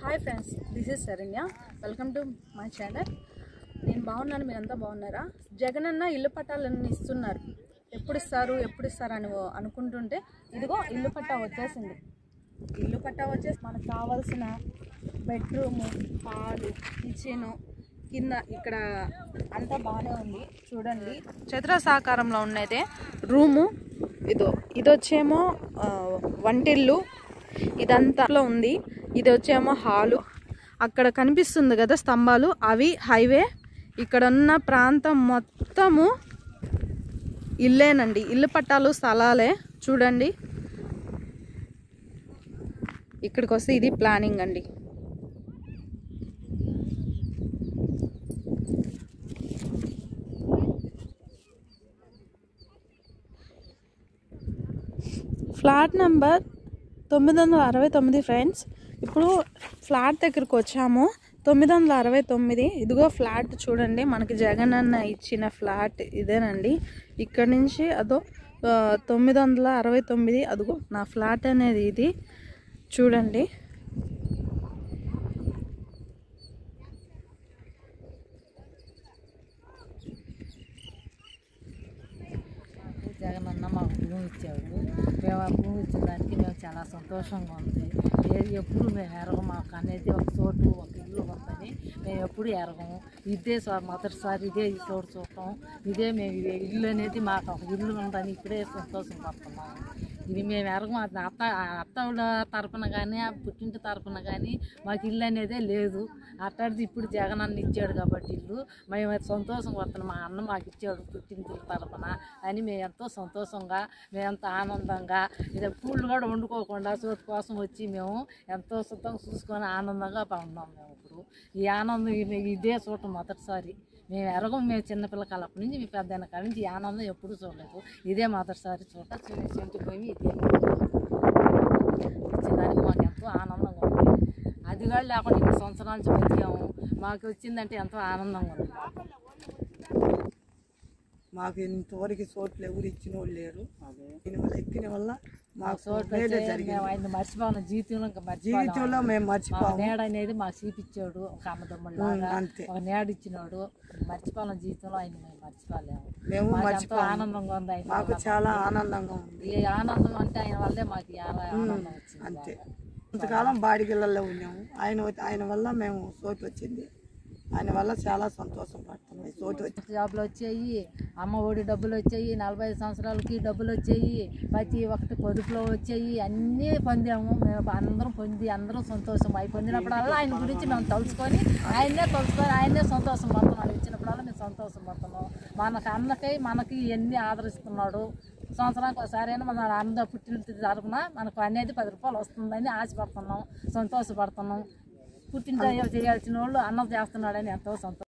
Hi friends this is Saranya welcome to my channel నేను బాగున్నాను మీరంతా బాగున్నారా జగన్ అన్న ఇల్లు పట్టాలన్నీ ఇస్తున్నారు ఎప్పుడు ఇస్తారు ఎప్పుడు ఇస్తారు అని అనుకుంటుంటే ఇదిగో ఇల్లు పట్టా వచ్చేసింది ఇల్లు పట్టా వచ్చేసి మనకు కావాల్సిన బెడ్రూము హాలు కిచెను కింద ఇక్కడ అంతా బాగానే ఉంది చూడండి చతురసాకారంలో ఉన్నదే రూము ఇదో ఇది వచ్చేమో ఆ, వంటిల్లు ఇదంతా ఉంది ఇది వచ్చేమో హాలు అక్కడ కనిపిస్తుంది కదా స్తంభాలు అవి హైవే ఇక్కడ ఉన్న ప్రాంతం మొత్తము ఇల్లేనండి ఇల్లు పట్టాలు స్థలాలే చూడండి ఇక్కడికి వస్తే ఇది ప్లానింగ్ అండి ఫ్లాట్ నెంబర్ తొమ్మిది వందల అరవై తొమ్మిది ఫ్రెండ్స్ ఇప్పుడు ఫ్లాట్ దగ్గరికి వచ్చాము తొమ్మిది వందల అరవై తొమ్మిది ఇదిగో ఫ్లాట్ చూడండి మనకి జగన్ అన్న ఇచ్చిన ఫ్లాట్ ఇదేనండి ఇక్కడ నుంచి అదో ఆ, తొమ్మిది వందల అరవై తొమ్మిది అదిగో నా ఫ్లాట్ అనేది ఇది చూడండి జగన్ అన్న మాకు భూమి ఇచ్చాడు మేము ఆ భూమి ఇచ్చిన దానికి మేము చాలా సంతోషంగా ఉంది ఏ- ఎప్పుడు మేము ఎరగం మాకు అనేది ఒక చోటు ఒక ఇల్లు ఉందని మేము ఎప్పుడు ఎరగము ఇదే స- మొదటిసారి ఇదే ఈ చోటు చూడటం ఇదే మేము ఇదే ఇల్లు అనేది మాకు ఒక ఇల్లు ఉందని ఇప్పుడే సంతోషం పడుతున్నాము ఇది మేము ఎరగం అది అత్త అత్త వాళ్ళ తరపున కానీ ఆ పుట్టింటి తరపున కానీ మాకు ఇల్లు అనేదే లేదు అట్లాంటిది ఇప్పుడు జగన్ అన్న ఇచ్చాడు కాబట్టి ఇల్లు మేము అది సంతోషం పడుతున్నాం మా అన్న మాకు ఇచ్చాడు పుట్టింటి తరపున అని మేము ఎంతో సంతోషంగా మేము ఎంతో ఆనందంగా ఇది పూలు కూడా వండుకోకుండా చోటు కోసం వచ్చి మేము ఎంతో శుద్ధంగా చూసుకొని ఆనందంగా ఉన్నాం మేము ఇప్పుడు ఈ ఆనందం ఇది- ఇదే చూడటం మొదటిసారి మేము ఎరగం మేము చిన్నపిల్ల కాలప్పటి నుంచి మీ పెద్ద కాడ నుంచి ఈ ఆనందం ఎప్పుడు చూడలేదు ఇదే మొదటిసారి చూడ చెంటు పోయి ఇదే వచ్చిందానికి మాకు ఎంతో ఆనందంగా ఉంది అది కూడా లేకుండా ఇన్ని సంవత్సరాల నుంచి బతికాము మాకు వచ్చిందంటే ఎంతో ఆనందంగా ఉంది మాకు ఇంతవరకు చోట్లు ఎవరు ఇచ్చిన వాళ్ళు లేరు దీని వల్ల ఎక్కిన వల్ల మాకు చోట్ల మేలే వచ్చే జరిగింది మేము ఆయన మర్చిపోయిన జీవితంలో ఇంకా మర్చిపోలేము. జీవితంలో మేము మా మర్చిపోము నేడ అనేది మాకు చూపించాడు ఒక అన్నదమ్ముళ్ళలాగా అంతే. ఒక నేడ ఇచ్చినాడు మర్చిపోయిన జీవితంలో ఆయన మేము మర్చిపోలేము మేము మాకు ఎంతో మర్చిపోము ఆనందంగా ఉంది ఆయన మాకు వల్ల. చాలా ఆనందంగా ఉంది ఈ ఆనందం అంటే ఆయన వల్లే మాకు ఈ ఆన- ఆనందం వచ్చింది అంతే కొంతకాలం బాడిగిళ్ళల్లో ఉన్నాము ఆయన వచ్చి- ఆయన వల్ల మేము చోటు వచ్చింది ఆయన వల్ల చాలా సంతోషం పడుతున్నాం ఈ చోటు వచ్చి జాబ్లు వచ్చాయి అమ్మ ఒడి డబ్బులు వచ్చాయి నలభై ఐదు సంవత్సరాలకి డబ్బులు వచ్చాయి ప్రతి ఒక్కటి పొదుపులో వచ్చాయి అన్నీ పొందాము మేము అందరం పొంది అందరం సంతోషం అవి పొందినప్పుడల్లా ఆయన గురించి మేము తలుచుకొని ఆయన్నే తలుచుకొని ఆయన్నే సంతోషం పడుతున్నాం ఇచ్చినప్పుడల్లా మేము సంతోషం పడుతున్నాం మనకు అన్నకై మనకి ఎన్ని ఆదరిస్తున్నాడు సంవత్సరానికి ఒకసారి అయినా మన అన్న పుట్టిన తరపున మనకు అనేది పది రూపాయలు వస్తుందని ఆశపడుతున్నాం సంతోషపడుతున్నాం పుట్టిన చేయాల్సిన వాళ్ళు అన్నం చేస్తున్నాడని ఎంతో సంతోషం